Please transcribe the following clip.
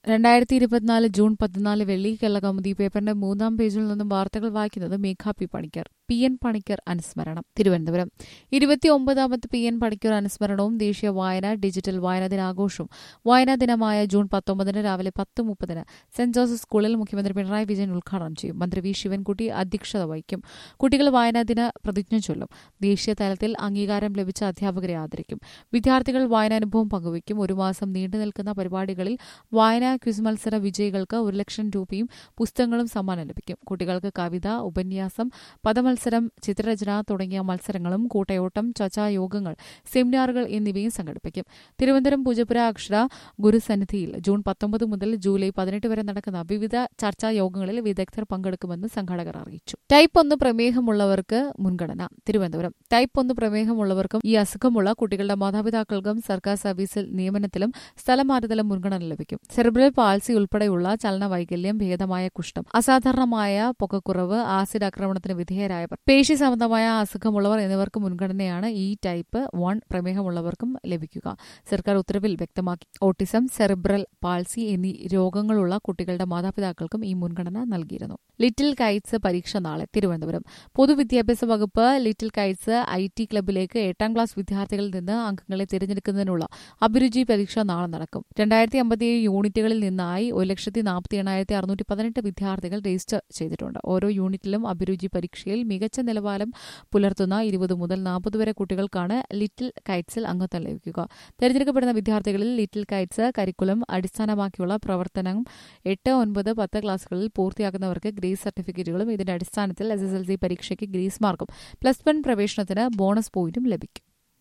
രണ്ടായിരത്തി ഇരുപത്തിനാല് ജൂൺ പതിനാല് വെള്ളി കേരളകൗമുദി പേപ്പറിന്റെ മൂന്നാം പേജിൽ നിന്നും വാർത്തകൾ വായിക്കുന്നത് Megha P Panicker P N Panicker അനുസ്മരണം തിരുവനന്തപുരം ഇരുപത്തിയൊമ്പതാമത് പി എൻ പണിക്കർ അനുസ്മരണവും ദേശീയ വായന ഡിജിറ്റൽ വായനാ ദിനാഘോഷവും വായനാ ദിനമായ ജൂൺ പത്തൊമ്പതിന് രാവിലെ പത്ത് മുപ്പതിന് സെന്റ് ജോസഫ് സ്കൂളിൽ മുഖ്യമന്ത്രി പിണറായി വിജയൻ ഉദ്ഘാടനം ചെയ്യും മന്ത്രി വി ശിവൻകുട്ടി അധ്യക്ഷത വഹിക്കും കുട്ടികൾ വായനാ ദിന പ്രതിജ്ഞ ചൊല്ലും ദേശീയ തലത്തിൽ അംഗീകാരം ലഭിച്ച അധ്യാപകരെ ആദരിക്കും വിദ്യാർത്ഥികൾ വായനാനുഭവം പങ്കുവയ്ക്കും ഒരു മാസം നീണ്ടു നിൽക്കുന്ന പരിപാടികളിൽ വായനാ ക്വിസ് മത്സര വിജയികൾക്ക് ഒരു ലക്ഷം രൂപയും പുസ്തകങ്ങളും സമ്മാനം ലഭിക്കും കുട്ടികൾക്ക് കവിത ഉപന്യാസം പദമത്സരം ചിത്രരചന തുടങ്ങിയ മത്സരങ്ങളും കൂട്ടയോട്ടം ചർച്ചാ യോഗങ്ങൾ സെമിനാറുകൾ എന്നിവയും സംഘടിപ്പിക്കും തിരുവനന്തപുരം പൂജപ്പുര അക്ഷര ഗുരുസന്നിധിയിൽ ജൂൺ പത്തൊമ്പത് മുതൽ ജൂലൈ പതിനെട്ട് വരെ നടക്കുന്ന വിവിധ ചർച്ചാ യോഗങ്ങളിൽ വിദഗ്ധർ പങ്കെടുക്കുമെന്ന് സംഘാടകർ അറിയിച്ചു ടൈപ്പ് ഒന്ന് പ്രമേഹമുള്ളവർക്ക് മുൻഗണന തിരുവനന്തപുരം ടൈപ്പ് ഒന്ന് പ്രമേഹമുള്ളവർക്കും ഈ അസുഖമുള്ള കുട്ടികളുടെ മാതാപിതാക്കൾക്കും സർക്കാർ സർവീസിൽ നിയമനത്തിലും സ്ഥലമാറ്റത്തിലും മുൻഗണന ലഭിക്കും സെറിബ്രൽ പാൾസി ഉൾപ്പെടെയുള്ള ചലന വൈകല്യം ഭേദമായ കുഷ്ഠം അസാധാരണമായ പൊക്കക്കുറവ് ആസിഡ് ആക്രമണത്തിന് വിധേയരായവർ പേശി സംബന്ധമായ അസുഖമുള്ളവർ എന്നിവർക്ക് മുൻഗണനയാണ് ഈ ടൈപ്പ് വൺ പ്രമേഹമുള്ളവർക്കും ലഭിക്കുക സർക്കാർ ഉത്തരവിൽ വ്യക്തമാക്കി ഓട്ടിസം സെറിബ്രൽ പാൾസി എന്നീ രോഗങ്ങളുള്ള കുട്ടികളുടെ മാതാപിതാക്കൾക്കും ഈ മുൻഗണന നൽകിയിരുന്നു ലിറ്റിൽ കൈറ്റ്സ് പരീക്ഷ നാളെ തിരുവനന്തപുരം പൊതുവിദ്യാഭ്യാസ വകുപ്പ് ലിറ്റിൽ കൈറ്റ്സ് ഐ ടി ക്ലബിലേക്ക് എട്ടാം ക്ലാസ് വിദ്യാർത്ഥികളിൽ നിന്ന് അംഗങ്ങളെ തിരഞ്ഞെടുക്കുന്നതിനുള്ള അഭിരുചി പരീക്ഷ നാളെ നടക്കും രണ്ടായിരത്തി അമ്പത്തിയേഴ് യൂണിറ്റുകളിൽ നിന്നായി ഒരു ലക്ഷത്തി നാൽപ്പത്തി എണ്ണായിരത്തി അറുന്നൂറ്റി പതിനെട്ട് വിദ്യാർത്ഥികൾ രജിസ്റ്റർ ചെയ്തിട്ടുണ്ട് ഓരോ യൂണിറ്റിലും അഭിരുചി പരീക്ഷയിൽ മികച്ച നിലവാരം പുലർത്തുന്ന ഇരുപത് മുതൽ നാൽപ്പത് വരെ കുട്ടികൾക്കാണ് ലിറ്റിൽ കൈറ്റ്സിൽ അംഗത്വം ലഭിക്കുക തെരഞ്ഞെടുക്കപ്പെടുന്ന വിദ്യാർത്ഥികളിൽ ലിറ്റിൽ കൈറ്റ്സ് കരിക്കുലം അടിസ്ഥാനമാക്കിയുള്ള പ്രവർത്തനം എട്ട് ഒൻപത് പത്ത് ക്ലാസുകളിൽ പൂർത്തിയാക്കുന്നവർക്ക് ഗ്രേസ് സർട്ടിഫിക്കറ്റുകളും ഇതിന്റെ അടിസ്ഥാനത്തിൽ എസ് എസ് എൽ സി പരീക്ഷയ്ക്ക് ഗ്രേസ് മാർക്കും പ്ലസ് വൺ പ്രവേശനത്തിന് ബോണസ് പോയിന്റും ലഭിക്കും